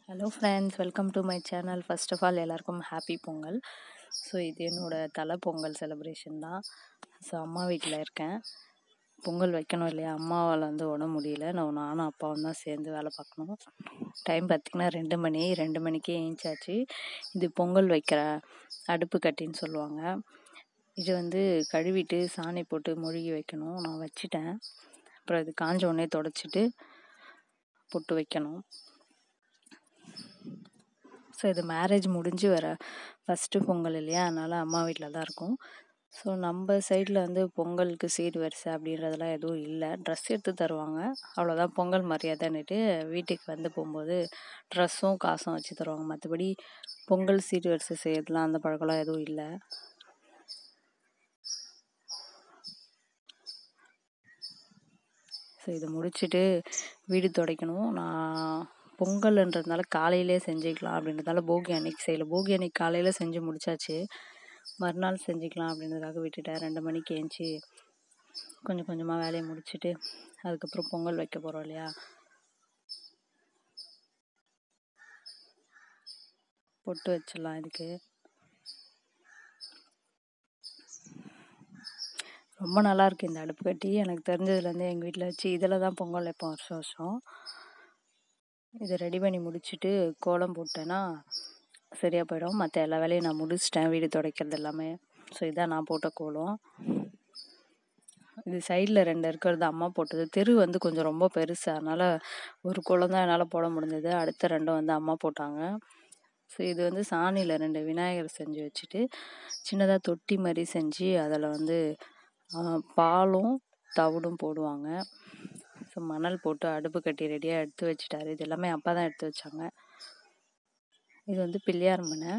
hello friends welcome to my channel first of all எல்லாருக்கும் happy Pongal so இது என்னோடய தலை பொங்கல் செலிப்ரேஷன் தான் ஸோ அம்மா வீட்டில் இருக்கேன் பொங்கல் வைக்கணும் இல்லையா அம்மாவால் வந்து உடம்பு முடியல நான் நானும் அப்பாவும் தான் சேர்ந்து வேலை பார்க்கணும் டைம் பார்த்திங்கன்னா ரெண்டு மணி ரெண்டு மணிக்கே ஏஞ்சாச்சு இது பொங்கல் வைக்கிற அடுப்பு கட்டின்னு சொல்லுவாங்க இது வந்து கழுவிட்டு சாணி போட்டு மொழுகி வைக்கணும் நான் வச்சிட்டேன் அப்புறம் இது காஞ்ச உடனே தொடச்சிட்டு பொட்டு வைக்கணும் ஸோ இது மேரேஜ் முடிஞ்சு வர ஃபஸ்ட்டு பொங்கல் இல்லையா அதனால் அம்மா வீட்டில் தான் இருக்கும் ஸோ நம்ம சைடில் வந்து பொங்கலுக்கு சீர் வரிசை அப்படின்றதெல்லாம் எதுவும் இல்லை ட்ரெஸ் எடுத்து தருவாங்க அவ்வளோதான் பொங்கல் மரியாதைன்னுட்டு வீட்டுக்கு வந்து போகும்போது ட்ரெஸ்ஸும் காசும் வச்சு தருவாங்க மற்றபடி பொங்கல் சீர் வரிசை செய்யறதுலாம் அந்த பழக்கம்லாம் எதுவும் இல்லை ஸோ இதை முடிச்சுட்டு வீடு துடைக்கணும் நான் பொங்கல்ன்றதுனால காலையிலே செஞ்சுக்கலாம் அப்படின்றதால போகி அன்னைக்கு செய்யலை போகி அன்னைக்கு காலையில் செஞ்சு முடிச்சாச்சு மறுநாள் செஞ்சுக்கலாம் அப்படின்றதுக்காக விட்டுட்டேன் ரெண்டு மணிக்கு ஏஞ்சி கொஞ்சம் கொஞ்சமாக வேலையை முடிச்சுட்டு அதுக்கப்புறம் பொங்கல் வைக்க போகிறோம் இல்லையா பொட்டு வச்சிடலாம் இதுக்கு ரொம்ப நல்லா இருக்கு இந்த அடுப்பு கட்டி எனக்கு தெரிஞ்சதுலேருந்து எங்கள் வீட்டில் வச்சு இதில் தான் பொங்கல் வைப்போம் வருஷம் வருஷம் இதை ரெடி பண்ணி முடிச்சுட்டு கோலம் போட்டேன்னா சரியாக போயிடும் மற்ற எல்லா வேலையும் நான் முடிச்சிட்டேன் வீடு துடைக்கிறது எல்லாமே ஸோ இதான் நான் போட்ட கோலம் இது சைடில் ரெண்டு இருக்கிறது அம்மா போட்டது தெரு வந்து கொஞ்சம் ரொம்ப பெருசு அதனால் ஒரு கோலம் தான் என்னால் போட முடிஞ்சது அடுத்த ரெண்டும் வந்து அம்மா போட்டாங்க ஸோ இது வந்து சாணியில் ரெண்டு விநாயகர் செஞ்சு வச்சுட்டு சின்னதாக தொட்டி மாதிரி செஞ்சு அதில் வந்து பாலும் தவிடும் போடுவாங்க ஸோ மணல் போட்டு அடுப்பு கட்டி ரெடியாக எடுத்து வச்சுட்டாரு இது எல்லாமே அப்பா தான் எடுத்து வச்சாங்க இது வந்து பிள்ளையார் மனை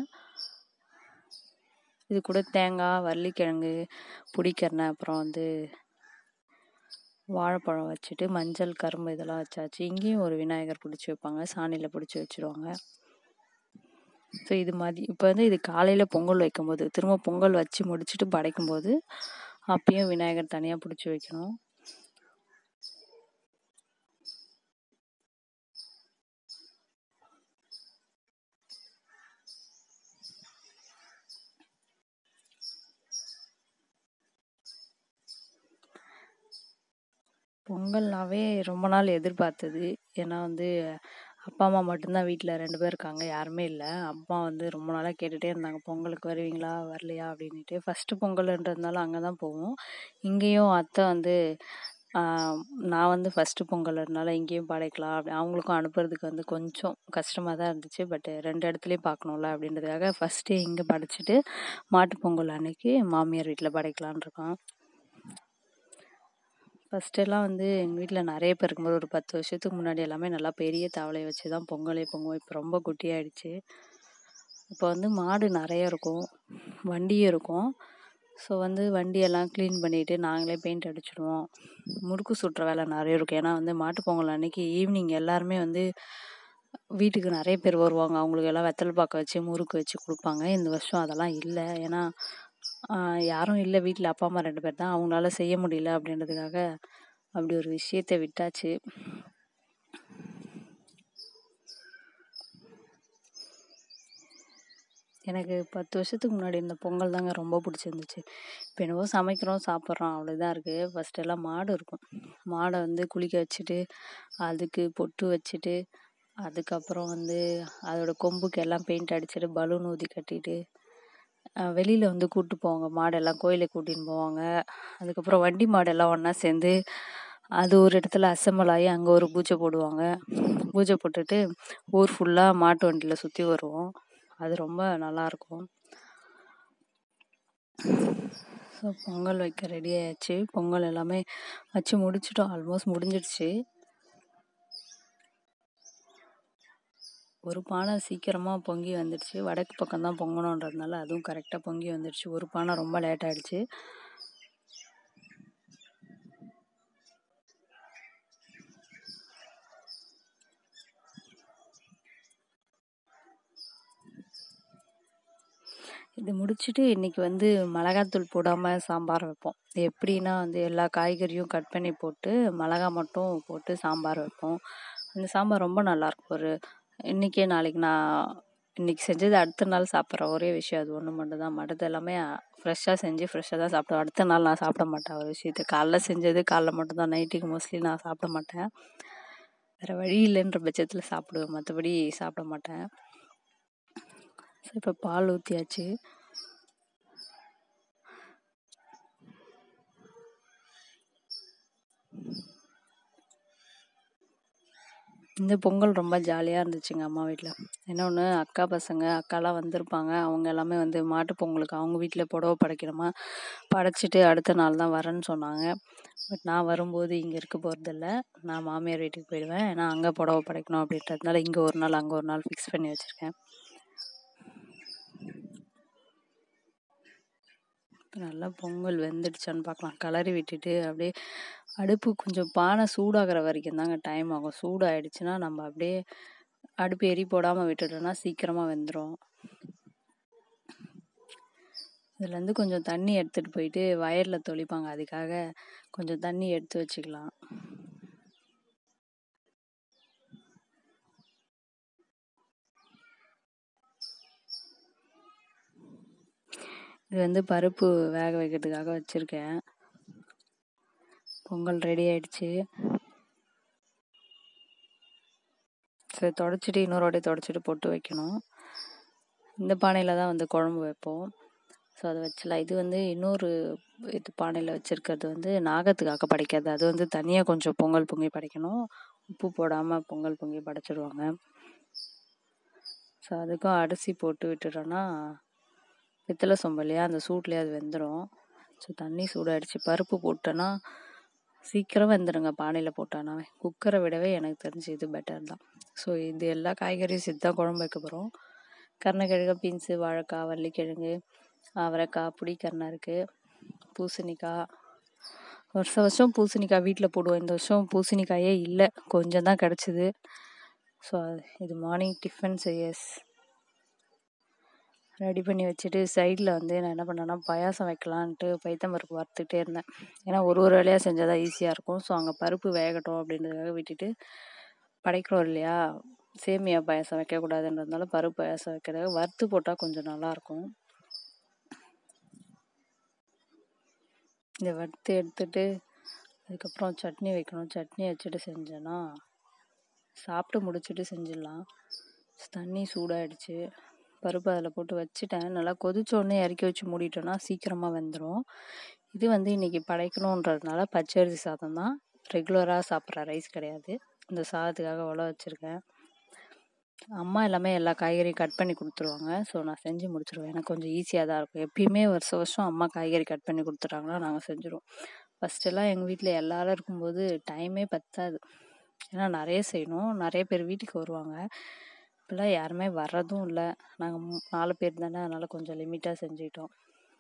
இது கூட தேங்காய் வள்ளிக்கிழங்கு புடிக்கரணை அப்புறம் வந்து வாழைப்பழம் வச்சுட்டு மஞ்சள் கரும்பு இதெல்லாம் வச்சாச்சு இங்கேயும் ஒரு விநாயகர் பிடிச்சி வைப்பாங்க சாணியில் பிடிச்சி வச்சுருவாங்க ஸோ இது மாதிரி இப்போ வந்து இது காலையில் பொங்கல் வைக்கும்போது திரும்ப பொங்கல் வச்சு முடிச்சுட்டு படைக்கும்போது அப்பயும் விநாயகர் தனியாக பிடிச்சி வைக்கணும் பொங்கல்னாவே ரொம்ப நாள் எதிர்பார்த்தது ஏன்னா வந்து அப்பா அம்மா மட்டும்தான் வீட்டில் ரெண்டு பேர் இருக்காங்க யாருமே இல்லை அப்பா வந்து ரொம்ப நாளாக கேட்டுகிட்டே இருந்தாங்க பொங்கலுக்கு வருவீங்களா வரலையா அப்படின்ட்டு ஃபஸ்ட்டு பொங்கல்ன்றதுனால அங்கே தான் போவோம் இங்கேயும் அத்தை வந்து நான் வந்து ஃபஸ்ட்டு பொங்கல்னால இங்கேயும் படைக்கலாம் அப்படி அவங்களுக்கும் அனுப்புறதுக்கு வந்து கொஞ்சம் கஷ்டமாக தான் இருந்துச்சு பட் ரெண்டு இடத்துலையும் பார்க்கணும்ல அப்படின்றதுக்காக ஃபஸ்ட்டு இங்கே படைச்சிட்டு மாட்டு பொங்கல் அன்னைக்கு மாமியார் வீட்டில் படைக்கலான் இருக்கோம் ஃபஸ்ட்டெல்லாம் வந்து எங்கள் வீட்டில் நிறைய பேர் இருக்கும்போது ஒரு பத்து வருஷத்துக்கு முன்னாடி எல்லாமே நல்லா பெரிய தவளையை வச்சு தான் பொங்கலே பொங்குவோம் இப்போ ரொம்ப குட்டியாயிடுச்சு இப்போ வந்து மாடு நிறைய இருக்கும் வண்டியும் இருக்கும் ஸோ வந்து வண்டியெல்லாம் க்ளீன் பண்ணிவிட்டு நாங்களே பெயிண்ட் அடிச்சிடுவோம் முறுக்கு சுட்டுற வேலை நிறைய இருக்கும் ஏன்னா வந்து மாட்டு பொங்கல் அன்னைக்கு ஈவினிங் எல்லாருமே வந்து வீட்டுக்கு நிறைய பேர் வருவாங்க அவங்களுக்கு எல்லாம் வெத்தலை பாக்க வச்சு முறுக்கு வச்சு கொடுப்பாங்க இந்த வருஷம் அதெல்லாம் இல்லை ஏன்னா யாரும் இல்லை வீட்டில் அப்பா அம்மா ரெண்டு பேர் தான் அவங்களால செய்ய முடியல அப்படின்றதுக்காக அப்படி ஒரு விஷயத்த விட்டாச்சு எனக்கு பத்து வருஷத்துக்கு முன்னாடி இந்த பொங்கல் தாங்க ரொம்ப பிடிச்சிருந்துச்சு இப்போ என்னவோ சமைக்கிறோம் சாப்பிட்றோம் அவ்வளோதான் இருக்குது ஃபஸ்ட்டு எல்லாம் மாடு இருக்கும் மாடை வந்து குளிக்க வச்சுட்டு அதுக்கு பொட்டு வச்சுட்டு அதுக்கப்புறம் வந்து அதோட கொம்புக்கு எல்லாம் பெயிண்ட் அடிச்சுட்டு பலூன் ஊதி கட்டிட்டு வெளியில் வந்து கூப்பிட்டு போவாங்க மாடெல்லாம் கோயிலுக்கு கூட்டின்னு போவாங்க அதுக்கப்புறம் வண்டி மாடெல்லாம் ஒன்றா சேர்ந்து அது ஒரு இடத்துல அசம்பிள் ஆகி அங்கே ஒரு பூஜை போடுவாங்க பூஜை போட்டுட்டு ஊர் ஃபுல்லாக மாட்டு வண்டியில் சுற்றி வருவோம் அது ரொம்ப நல்லாயிருக்கும் ஸோ பொங்கல் வைக்க ரெடி ஆயாச்சு பொங்கல் எல்லாமே வச்சு முடிச்சிட்டோம் ஆல்மோஸ்ட் முடிஞ்சிடுச்சு ஒரு பானை சீக்கிரமாக பொங்கி வந்துடுச்சு வடக்கு பக்கம் தான் பொங்கணுன்றதுனால அதுவும் கரெக்டாக பொங்கி வந்துடுச்சு ஒரு பானை ரொம்ப லேட் ஆகிடுச்சு இது முடிச்சுட்டு இன்றைக்கி வந்து மிளகாத்தூள் போடாமல் சாம்பார் வைப்போம் எப்படின்னா வந்து எல்லா காய்கறியும் கட் பண்ணி போட்டு மிளகா மட்டும் போட்டு சாம்பார் வைப்போம் அந்த சாம்பார் ரொம்ப நல்லாயிருக்கும் ஒரு இன்றைக்கே நாளைக்கு நான் இன்றைக்கி செஞ்சது அடுத்த நாள் சாப்பிட்ற ஒரே விஷயம் அது ஒன்று மட்டும் தான் மற்றது எல்லாமே ஃப்ரெஷ்ஷாக செஞ்சு ஃப்ரெஷ்ஷாக தான் சாப்பிடுவேன் அடுத்த நாள் நான் சாப்பிட மாட்டேன் ஒரு விஷயத்தை காலைல செஞ்சது காலைல மட்டும் தான் நைட்டுக்கு மோஸ்ட்லி நான் சாப்பிட மாட்டேன் வேறு வழி இல்லைன்ற பட்சத்தில் சாப்பிடுவேன் மற்றபடி சாப்பிட மாட்டேன் ஸோ இப்போ பால் ஊற்றியாச்சு இந்த பொங்கல் ரொம்ப ஜாலியாக இருந்துச்சுங்க அம்மா வீட்டில் இன்னொன்று அக்கா பசங்க அக்காலாம் வந்திருப்பாங்க அவங்க எல்லாமே வந்து மாட்டு பொங்கலுக்கு அவங்க வீட்டில் புடவை படைக்கணுமா படைச்சிட்டு அடுத்த நாள் தான் வரேன்னு சொன்னாங்க பட் நான் வரும்போது இங்கே இருக்க போகிறதில்ல நான் மாமியார் வீட்டுக்கு போயிடுவேன் ஏன்னா அங்கே புடவை படைக்கணும் அப்படின்றதுனால இங்கே ஒரு நாள் அங்கே ஒரு நாள் ஃபிக்ஸ் பண்ணி வச்சுருக்கேன் நல்லா பொங்கல் வெந்துடுச்சான்னு பார்க்கலாம் கிளறி விட்டுட்டு அப்படியே அடுப்பு கொஞ்சம் பானை சூடாகிற வரைக்கும் தாங்க டைம் ஆகும் சூடாயிடுச்சுன்னா நம்ம அப்படியே அடுப்பு எரி போடாமல் விட்டுட்டோம்னா சீக்கிரமாக வெந்துடும் இதுலேருந்து கொஞ்சம் தண்ணி எடுத்துகிட்டு போயிட்டு வயலில் தொளிப்பாங்க அதுக்காக கொஞ்சம் தண்ணி எடுத்து வச்சுக்கலாம் இது வந்து பருப்பு வேக வைக்கிறதுக்காக வச்சுருக்கேன் பொங்கல் ரெடி ஆயிடுச்சு சரி தொடச்சிட்டு இன்னொரு வாட்டி தொடச்சிட்டு பொட்டு வைக்கணும் இந்த பானையில் தான் வந்து குழம்பு வைப்போம் ஸோ அதை வச்சலாம் இது வந்து இன்னொரு இது பானையில் வச்சுருக்கிறது வந்து நாகத்துக்காக படைக்காது அது வந்து தனியாக கொஞ்சம் பொங்கல் பொங்கி படைக்கணும் உப்பு போடாமல் பொங்கல் பொங்கி படைச்சிடுவாங்க ஸோ அதுக்கும் அரிசி போட்டு விட்டுட்டோன்னா பித்தளை சொம்பு இல்லையா அந்த சூட்லேயே அது வெந்துடும் ஸோ தண்ணி சூடாயிடுச்சு பருப்பு போட்டோன்னா சீக்கிரம் வெந்துடுங்க பானையில் போட்டானாவே குக்கரை விடவே எனக்கு தெரிஞ்சு இது பெட்டர் தான் ஸோ இது எல்லா காய்கறியும் சேர்த்து தான் குழம்பு வைக்க போகிறோம் கருணக்கிழங்கு பீன்ஸு வாழைக்காய் வள்ளிக்கிழங்கு அவரைக்காய் புளிக்கரணை இருக்குது பூசணிக்காய் வருஷம் வருஷம் பூசணிக்காய் வீட்டில் போடுவோம் இந்த வருஷம் பூசணிக்காயே இல்லை கொஞ்சம் தான் கிடச்சிது ஸோ இது மார்னிங் டிஃபன் செய்யஸ் ரெடி பண்ணி வச்சுட்டு சைடில் வந்து நான் என்ன பண்ணேன்னா பாயாசம் வைக்கலான்ட்டு பைத்தம்பருப்பு வறுத்துக்கிட்டே இருந்தேன் ஏன்னா ஒரு ஒரு வேலையாக செஞ்சால் தான் ஈஸியாக இருக்கும் ஸோ அங்கே பருப்பு வேகட்டும் அப்படின்றதுக்காக விட்டுட்டு படைக்கிறோம் இல்லையா சேமியா பாயாசம் வைக்கக்கூடாதுன்றதுனால பருப்பு பாயாசம் வைக்கிறது வறுத்து போட்டால் கொஞ்சம் நல்லாயிருக்கும் இந்த வறுத்து எடுத்துட்டு அதுக்கப்புறம் சட்னி வைக்கணும் சட்னி வச்சுட்டு செஞ்சேன்னா சாப்பிட்டு முடிச்சுட்டு செஞ்சிடலாம் தண்ணி சூடாயிடுச்சு பருப்பு அதில் போட்டு வச்சுட்டேன் நல்லா கொதிச்சோடனே இறக்கி வச்சு மூடிட்டோன்னா சீக்கிரமாக வெந்துடும் இது வந்து இன்றைக்கி படைக்கணுன்றதுனால பச்சரிசி சாதம் தான் ரெகுலராக சாப்பிட்ற ரைஸ் கிடையாது இந்த சாதத்துக்காக உழ வச்சுருக்கேன் அம்மா எல்லாமே எல்லா காய்கறியும் கட் பண்ணி கொடுத்துருவாங்க ஸோ நான் செஞ்சு முடிச்சிருவேன் எனக்கு கொஞ்சம் ஈஸியாக தான் இருக்கும் எப்பயுமே வருஷம் வருஷம் அம்மா காய்கறி கட் பண்ணி கொடுத்துட்டாங்கன்னா நாங்கள் செஞ்சுருவோம் ஃபஸ்ட்டெல்லாம் எங்கள் வீட்டில் எல்லாரும் இருக்கும்போது டைமே பத்தாது ஏன்னா நிறைய செய்யணும் நிறைய பேர் வீட்டுக்கு வருவாங்க இப்போல்லாம் யாருமே வர்றதும் இல்லை நாங்கள் நாலு பேர் தானே அதனால் கொஞ்சம் லிமிட்டாக செஞ்சுக்கிட்டோம்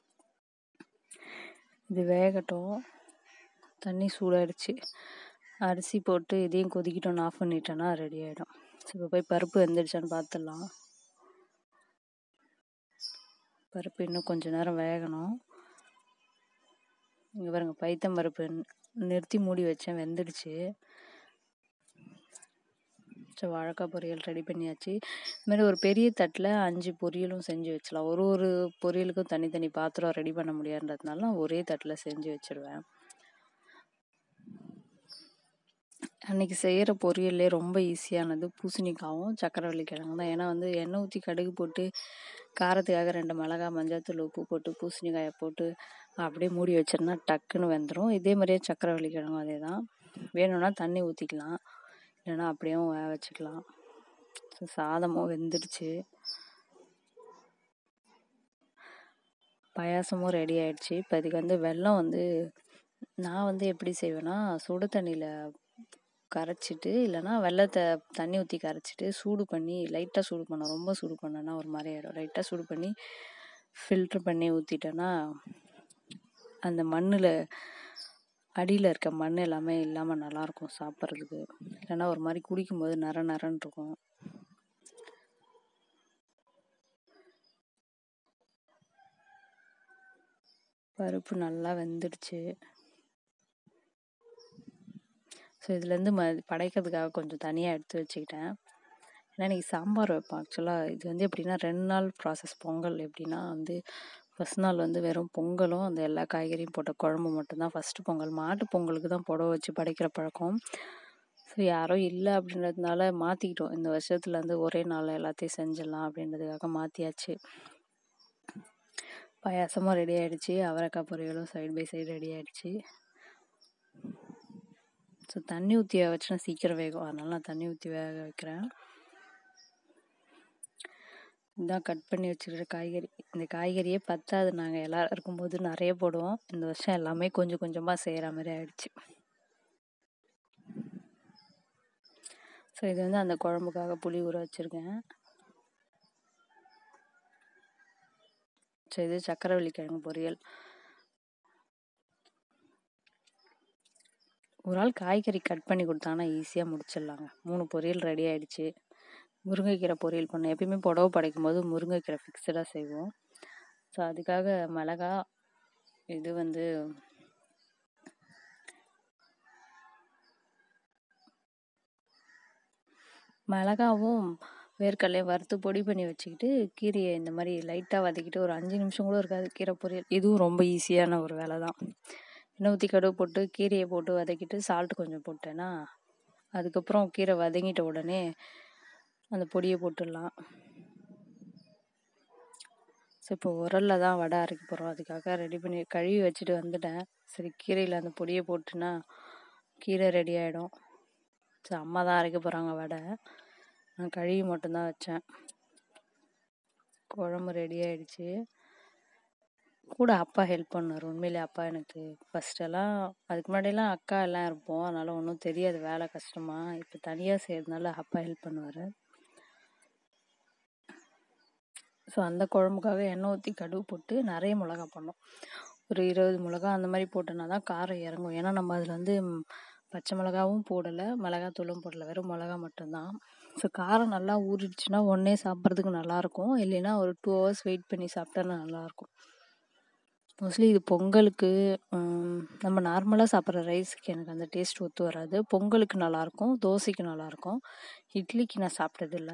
இது வேகட்டும் தண்ணி சூடாயிடுச்சு அரிசி போட்டு இதையும் கொதிக்கிட்டோன்னு ஆஃப் பண்ணிட்டோன்னா ரெடி ஆகிடும் ஸோ இப்போ போய் பருப்பு வெந்துடுச்சான்னு பார்த்துடலாம் பருப்பு இன்னும் கொஞ்ச நேரம் வேகணும் இங்கே பாருங்க பைத்தம் பருப்பு நிறுத்தி மூடி வச்சேன் வெந்துடுச்சு ஸோ வாழைக்காய் பொரியல் ரெடி பண்ணியாச்சு இதுமாதிரி ஒரு பெரிய தட்டில் அஞ்சு பொரியலும் செஞ்சு வச்சலாம் ஒரு ஒரு பொரியலுக்கும் தனித்தனி பாத்திரம் ரெடி பண்ண முடியாதுன்றதுனால நான் ஒரே தட்டில் செஞ்சு வச்சுருவேன் அன்றைக்கி செய்கிற பொரியல்லே ரொம்ப ஈஸியானது பூசணிக்காவும் சக்கரவள்ளி கிழங்கு தான் ஏன்னா வந்து எண்ணெய் ஊற்றி கடுகு போட்டு காரத்துக்காக ரெண்டு மிளகா மஞ்சள் உப்பு போட்டு பூசணிக்காயை போட்டு அப்படியே மூடி வச்சிருந்தா டக்குன்னு வெந்துடும் இதே மாதிரியே சக்கரவள்ளி கிழங்கும் அதே தான் வேணும்னா தண்ணி ஊற்றிக்கலாம் இல்லைன்னா அப்படியும் வேக வச்சுக்கலாம் ஸோ சாதமும் வெந்துடுச்சு பாயாசமும் ரெடி ஆயிடுச்சு இப்போ இதுக்கு வந்து வெல்லம் வந்து நான் வந்து எப்படி செய்வேன்னா சுடு தண்ணியில் கரைச்சிட்டு இல்லைன்னா வெள்ளத்தை தண்ணி ஊற்றி கரைச்சிட்டு சூடு பண்ணி லைட்டாக சூடு பண்ண ரொம்ப சூடு பண்ணேன்னா ஒரு மாதிரி ஆகிடும் லைட்டாக சூடு பண்ணி ஃபில்ட்ரு பண்ணி ஊற்றிட்டேன்னா அந்த மண்ணில் அடியில் இருக்க மண் எல்லாமே இல்லாமல் நல்லாயிருக்கும் சாப்பிட்றதுக்கு இல்லைன்னா ஒரு மாதிரி குடிக்கும்போது நர நரன்னு இருக்கும் பருப்பு நல்லா வெந்துடுச்சு ஸோ இதுலேருந்து ம படைக்கிறதுக்காக கொஞ்சம் தனியாக எடுத்து வச்சுக்கிட்டேன் ஏன்னா இன்றைக்கி சாம்பார் வைப்பேன் ஆக்சுவலாக இது வந்து எப்படின்னா ரெண்டு நாள் ப்ராசஸ் பொங்கல் எப்படின்னா வந்து ஃபஸ்ட் நாள் வந்து வெறும் பொங்கலும் அந்த எல்லா காய்கறியும் போட்ட குழம்பு மட்டும்தான் ஃபஸ்ட்டு பொங்கல் மாட்டு பொங்கலுக்கு தான் புடவை வச்சு படைக்கிற பழக்கம் ஸோ யாரும் இல்லை அப்படின்றதுனால மாற்றிக்கிட்டோம் இந்த வருஷத்துல வந்து ஒரே நாள் எல்லாத்தையும் செஞ்சிடலாம் அப்படின்றதுக்காக மாற்றியாச்சு பாயாசமும் ரெடி ஆகிடுச்சு அவரைக்காய் பொரியலும் சைடு பை சைடு ரெடி ஆகிடுச்சு ஸோ தண்ணி ஊற்றி வச்சுனா சீக்கிரம் வேகும் அதனால நான் தண்ணி ஊற்றி வேக வைக்கிறேன் இதான் கட் பண்ணி வச்சுருக்கிற காய்கறி இந்த காய்கறியே பத்தாது நாங்கள் எல்லோரும் இருக்கும்போது நிறைய போடுவோம் இந்த வருஷம் எல்லாமே கொஞ்சம் கொஞ்சமாக செய்கிற மாதிரி ஆயிடுச்சு ஸோ இது வந்து அந்த குழம்புக்காக புளி ஊற வச்சுருக்கேன் ஸோ இது சக்கரவள்ளி கிழங்கு பொரியல் ஒரு ஆள் காய்கறி கட் பண்ணி கொடுத்தாங்கன்னா ஈஸியாக முடிச்சிடலாங்க மூணு பொரியல் ரெடி ஆகிடுச்சு முருங்கைக்கீரை பொரியல் பண்ணேன் எப்பயுமே புடவை படைக்கும் போது முருங்கைக்கீரை ஃபிக்ஸடாக செய்வோம் ஸோ அதுக்காக மிளகா இது வந்து மிளகாவும் வேர்க்கடலையும் வறுத்து பொடி பண்ணி வச்சுக்கிட்டு கீரையை இந்த மாதிரி லைட்டாக வதக்கிட்டு ஒரு அஞ்சு நிமிஷம் கூட இருக்காது கீரை பொரியல் இதுவும் ரொம்ப ஈஸியான ஒரு வேலை தான் எண்ணெய் ஊற்றி கடுகு போட்டு கீரையை போட்டு வதக்கிட்டு சால்ட் கொஞ்சம் போட்டேன்னா அதுக்கப்புறம் கீரை வதங்கிட்ட உடனே அந்த பொடியை போட்டுடலாம் ஸோ இப்போ உரலில் தான் வடை அரைக்க போகிறோம் அதுக்காக ரெடி பண்ணி கழுவி வச்சுட்டு வந்துட்டேன் சரி கீரையில் அந்த பொடியை போட்டுனா கீரை ரெடி ஆகிடும் ஸோ அம்மா தான் அரைக்க போகிறாங்க வடை நான் கழுவி மட்டும்தான் வச்சேன் குழம்பு ரெடி ஆகிடுச்சு கூட அப்பா ஹெல்ப் பண்ணார் உண்மையிலே அப்பா எனக்கு ஃபஸ்ட்டெல்லாம் அதுக்கு முன்னாடியெல்லாம் அக்கா எல்லாம் இருப்போம் அதனால் ஒன்றும் தெரியாது வேலை கஷ்டமாக இப்போ தனியாக செய்கிறதுனால அப்பா ஹெல்ப் பண்ணுவார் ஸோ அந்த குழம்புக்காக எண்ணெய் ஊற்றி கடுகு போட்டு நிறைய மிளகா பண்ணோம் ஒரு இருபது மிளகா அந்த மாதிரி போட்டோன்னா தான் காரம் இறங்கும் ஏன்னா நம்ம அதில் வந்து பச்சை மிளகாவும் போடலை மிளகாத்தூளும் போடலை வெறும் மிளகா மட்டும்தான் ஸோ காரம் நல்லா ஊறிடுச்சுன்னா ஒன்றே சாப்பிட்றதுக்கு நல்லாயிருக்கும் இல்லைன்னா ஒரு டூ ஹவர்ஸ் வெயிட் பண்ணி சாப்பிட்டா நல்லாயிருக்கும் மோஸ்ட்லி இது பொங்கலுக்கு நம்ம நார்மலாக சாப்பிட்ற ரைஸுக்கு எனக்கு அந்த டேஸ்ட் ஒத்து வராது பொங்கலுக்கு நல்லாயிருக்கும் தோசைக்கு நல்லாயிருக்கும் இட்லிக்கு நான் சாப்பிட்டதில்ல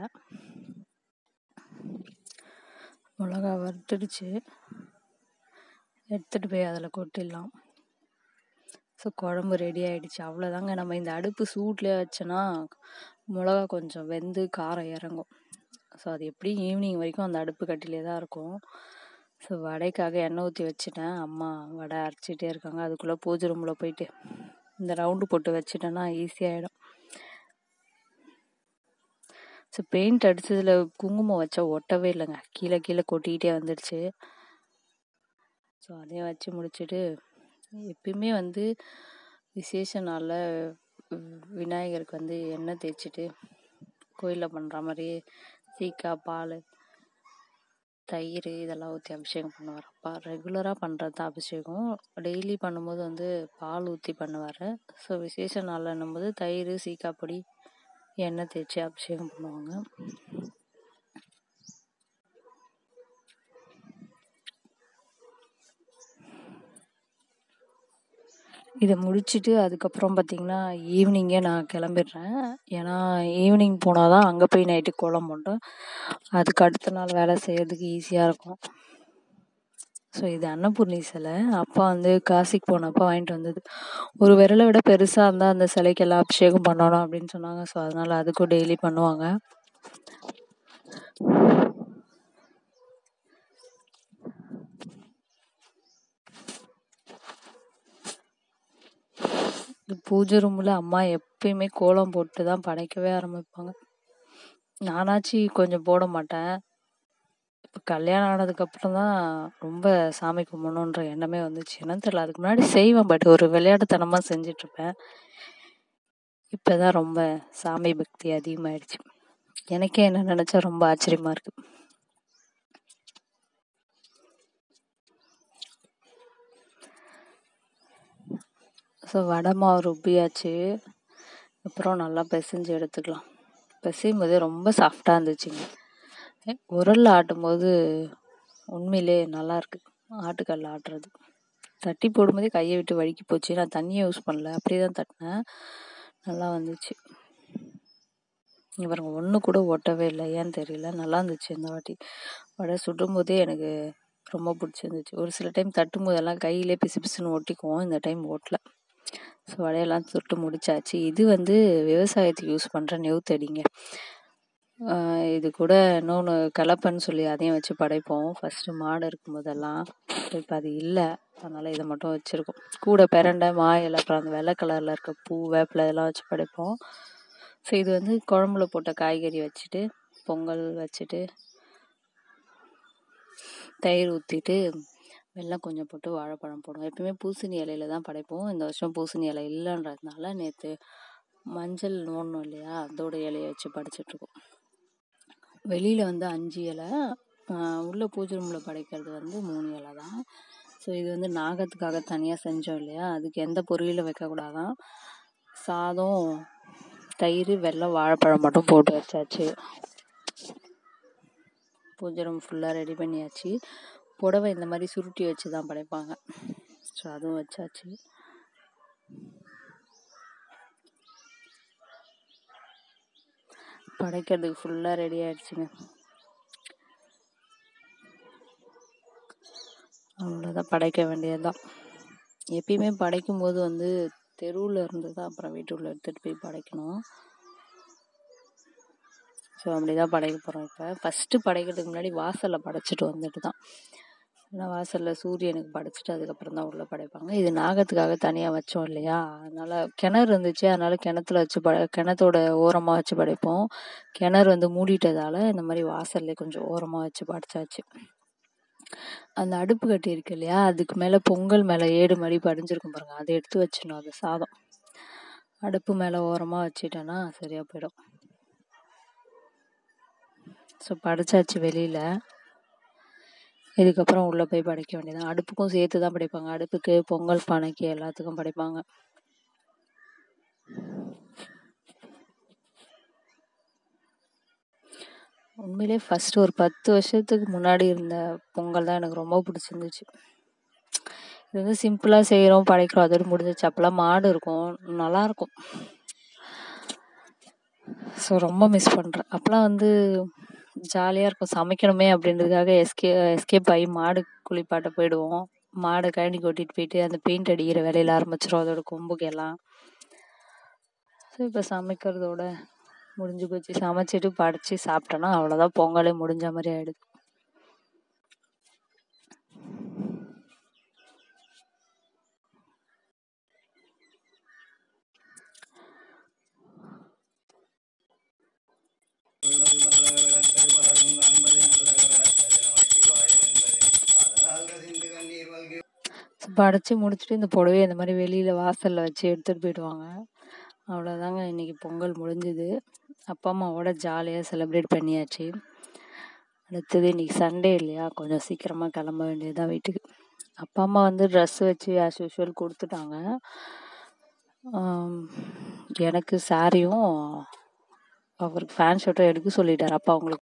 மிளகா வறுத்துடுச்சு எடுத்துகிட்டு போய் அதில் கொட்டிடலாம் ஸோ குழம்பு ரெடி ஆகிடுச்சு அவ்வளோதாங்க நம்ம இந்த அடுப்பு சூட்லேயே வச்சோன்னா மிளகா கொஞ்சம் வெந்து காரம் இறங்கும் ஸோ அது எப்படியும் ஈவினிங் வரைக்கும் அந்த அடுப்பு கட்டிலே தான் இருக்கும் ஸோ வடைக்காக எண்ணெய் ஊற்றி வச்சுட்டேன் அம்மா வடை அரைச்சிட்டே இருக்காங்க அதுக்குள்ளே பூஜை ரூமில் போயிட்டு இந்த ரவுண்டு போட்டு வச்சுட்டேன்னா ஈஸியாகிடும் ஸோ பெயிண்ட் அடித்ததில் குங்குமம் வச்சா ஒட்டவே இல்லைங்க கீழே கீழே கொட்டிக்கிட்டே வந்துடுச்சு ஸோ அதையும் வச்சு முடிச்சுட்டு எப்பயுமே வந்து விசேஷ நாளில் விநாயகருக்கு வந்து எண்ணெய் தேய்ச்சிட்டு கோயிலில் பண்ணுற மாதிரியே சீக்காய் பால் தயிர் இதெல்லாம் ஊற்றி அபிஷேகம் பண்ணுவார் அப்பா ரெகுலராக பண்ணுறது தான் அபிஷேகம் டெய்லி பண்ணும்போது வந்து பால் ஊற்றி பண்ணுவார் ஸோ விசேஷ நாளில் போது தயிர் சீக்காய் பொடி எண்ணெய் தேய்ச்சி அபிஷேகம் பண்ணுவாங்க இதை முடிச்சுட்டு அதுக்கப்புறம் பார்த்திங்கன்னா ஈவினிங்கே நான் கிளம்பிடுறேன் ஏன்னா ஈவினிங் போனால் தான் அங்கே போய் நைட்டு கோலம் போட்டோம் அதுக்கு அடுத்த நாள் வேலை செய்கிறதுக்கு ஈஸியாக இருக்கும் ஸோ இது அன்னபூர்ணி சிலை அப்பா வந்து காசிக்கு போனப்போ வாங்கிட்டு வந்தது ஒரு விரலை விட பெருசாக இருந்தால் அந்த சிலைக்கெல்லாம் அபிஷேகம் பண்ணணும் அப்படின்னு சொன்னாங்க ஸோ அதனால் அதுக்கும் டெய்லி பண்ணுவாங்க இந்த பூஜை ரூமில் அம்மா எப்பயுமே கோலம் போட்டு தான் படைக்கவே ஆரம்பிப்பாங்க நானாச்சு கொஞ்சம் போட மாட்டேன் இப்போ கல்யாணம் ஆனதுக்கப்புறம் தான் ரொம்ப சாமி கும்பிடணுன்ற எண்ணமே வந்துச்சு என்னன்னு தெரியல அதுக்கு முன்னாடி செய்வேன் பட் ஒரு விளையாட்டுத்தனமாக செஞ்சிட்ருப்பேன் இப்போ தான் ரொம்ப சாமி பக்தி அதிகமாகிடுச்சு எனக்கே என்ன நினச்சா ரொம்ப ஆச்சரியமாக இருக்குது ஸோ வடை மாவு ருப்பியாச்சு அப்புறம் நல்லா பிசைஞ்சு எடுத்துக்கலாம் பிசையும் போதே ரொம்ப சாஃப்டாக இருந்துச்சுங்க உரலில் ஆட்டும்போது உண்மையிலே நல்லா இருக்கு ஆட்டுக்கல்ல ஆட்டுறது தட்டி போடும்போதே கையை விட்டு வழுக்கி போச்சு நான் தண்ணியை யூஸ் பண்ணல அப்படியே தான் தட்டினேன் நல்லா வந்துச்சு இங்கே பாருங்க ஒன்று கூட ஒட்டவே இல்லை ஏன்னு தெரியல நல்லா இருந்துச்சு இந்த வாட்டி வடை சுடும் போதே எனக்கு ரொம்ப பிடிச்சிருந்துச்சு ஒரு சில டைம் தட்டும் போதெல்லாம் கையிலே பிசு பிசுன்னு ஒட்டிக்குவோம் இந்த டைம் ஒட்டல ஸோ வடையெல்லாம் சுட்டு முடிச்சாச்சு இது வந்து விவசாயத்துக்கு யூஸ் பண்ணுற நெவுத்தடிங்க ஆஹ் இது கூட இன்னொன்று கலப்பைன்னு சொல்லி அதையும் வச்சு படைப்போம் ஃபஸ்ட்டு மாடு இருக்கும் போதெல்லாம் இப்போ அது இல்லை அதனால் இதை மட்டும் வச்சுருக்கோம் கூட பிரண்டை மா இலை அப்புறம் அந்த வெள்ளை கலரில் இருக்க பூ வேப்பிலை இதெல்லாம் வச்சு படைப்போம் ஸோ இது வந்து குழம்புல போட்ட காய்கறி வச்சுட்டு பொங்கல் வச்சுட்டு தயிர் ஊற்றிட்டு வெல்லம் கொஞ்சம் போட்டு வாழைப்பழம் போடுவோம் எப்பயுமே பூசணி இலையில தான் படைப்போம் இந்த வருஷம் பூசணி இலை இல்லைன்றதுனால நேற்று மஞ்சள் நோண்டணும் இல்லையா அதோட இலையை வச்சு படைச்சிட்ருக்கோம் வெளியில் வந்து அஞ்சு இலை ஆஹ் உள்ள பூஜை ரூமில் படைக்கிறது வந்து மூணு இலை தான் ஸோ இது வந்து நாகத்துக்காக தனியாக செஞ்சோம் இல்லையா அதுக்கு எந்த பொரியலும் வைக்கக்கூடாதான் சாதம் தயிர் வெல்லம் வாழைப்பழம் மட்டும் போட்டு வச்சாச்சு பூஜை ரூம் ஃபுல்லாக ரெடி பண்ணியாச்சு புடவை இந்த மாதிரி சுருட்டி வச்சு தான் படைப்பாங்க ஸோ அதுவும் வச்சாச்சு படைக்கிறதுக்கு ஃபுல்லாக ரெடி ஆயிடுச்சுங்க அவ்வளோதான் படைக்க வேண்டியதுதான் எப்பயுமே படைக்கும் போது வந்து தெருவில் இருந்து தான் அப்புறம் வீட்டுக்குள்ளே எடுத்துகிட்டு போய் படைக்கணும் ஸோ அப்படி தான் படைக்க போகிறோம் இப்போ ஃபஸ்ட்டு படைக்கிறதுக்கு முன்னாடி வாசலில் படைச்சிட்டு வந்துட்டு தான் ஏன்னா வாசலில் சூரியனுக்கு படைச்சிட்டு அதுக்கப்புறம் தான் உள்ளே படைப்பாங்க இது நாகத்துக்காக தனியாக வச்சோம் இல்லையா அதனால் கிணறு இருந்துச்சு அதனால் கிணத்துல வச்சு ப கிணத்தோட ஓரமாக வச்சு படைப்போம் கிணறு வந்து மூடிட்டதால் இந்த மாதிரி வாசல்லே கொஞ்சம் ஓரமாக வச்சு படைச்சாச்சு அந்த அடுப்பு கட்டி இருக்கு இல்லையா அதுக்கு மேலே பொங்கல் மேலே ஏடு மாதிரி படிஞ்சிருக்கும் பாருங்க அதை எடுத்து வச்சிடணும் அது சாதம் அடுப்பு மேலே ஓரமாக வச்சிட்டேன்னா சரியாக போயிடும் ஸோ படைச்சாச்சு வெளியில் இதுக்கப்புறம் உள்ளே போய் படைக்க வேண்டியதான் அடுப்புக்கும் சேர்த்து தான் படைப்பாங்க அடுப்புக்கு பொங்கல் பானைக்கு எல்லாத்துக்கும் படைப்பாங்க உண்மையிலே ஃபஸ்ட்டு ஒரு பத்து வருஷத்துக்கு முன்னாடி இருந்த பொங்கல் தான் எனக்கு ரொம்ப பிடிச்சிருந்துச்சு இது வந்து சிம்பிளாக செய்கிறோம் படைக்கிறோம் அதோடு முடிஞ்சிச்சு அப்போல்லாம் மாடு இருக்கும் நல்லாயிருக்கும் ஸோ ரொம்ப மிஸ் பண்ணுறேன் அப்போலாம் வந்து ஜாலியாக இருக்கும் சமைக்கணுமே அப்படின்றதுக்காக எஸ்கே எஸ்கேப் ஆகி மாடு குளிப்பாட்ட போயிடுவோம் மாடை கழனி கொட்டிட்டு போயிட்டு அந்த பெயிண்ட் அடிக்கிற வேலையில் ஆரம்பிச்சிடும் அதோட கொம்புக்கெல்லாம் ஸோ இப்போ சமைக்கிறதோட முடிஞ்சு போச்சு சமைச்சிட்டு படைச்சி சாப்பிட்டோன்னா அவ்வளோதான் பொங்கலே முடிஞ்ச மாதிரி ஆயிடுது படைச்சி முடிச்சுட்டு இந்த புடவைய இந்த மாதிரி வெளியில் வாசலில் வச்சு எடுத்துகிட்டு போயிடுவாங்க அவ்வளோதாங்க இன்றைக்கி பொங்கல் முடிஞ்சுது அப்பா அம்மாவோட ஜாலியாக செலிப்ரேட் பண்ணியாச்சு அடுத்தது இன்றைக்கி சண்டே இல்லையா கொஞ்சம் சீக்கிரமாக கிளம்ப வேண்டியதுதான் வீட்டுக்கு அப்பா அம்மா வந்து ட்ரெஸ் வச்சு ஆஸ் யூஷுவல் கொடுத்துட்டாங்க ஆம், எனக்கு சாரியும் அவருக்கு பேண்ட் ஷர்ட்டும் எடுக்க சொல்லிட்டார் அப்பா அவங்களுக்கு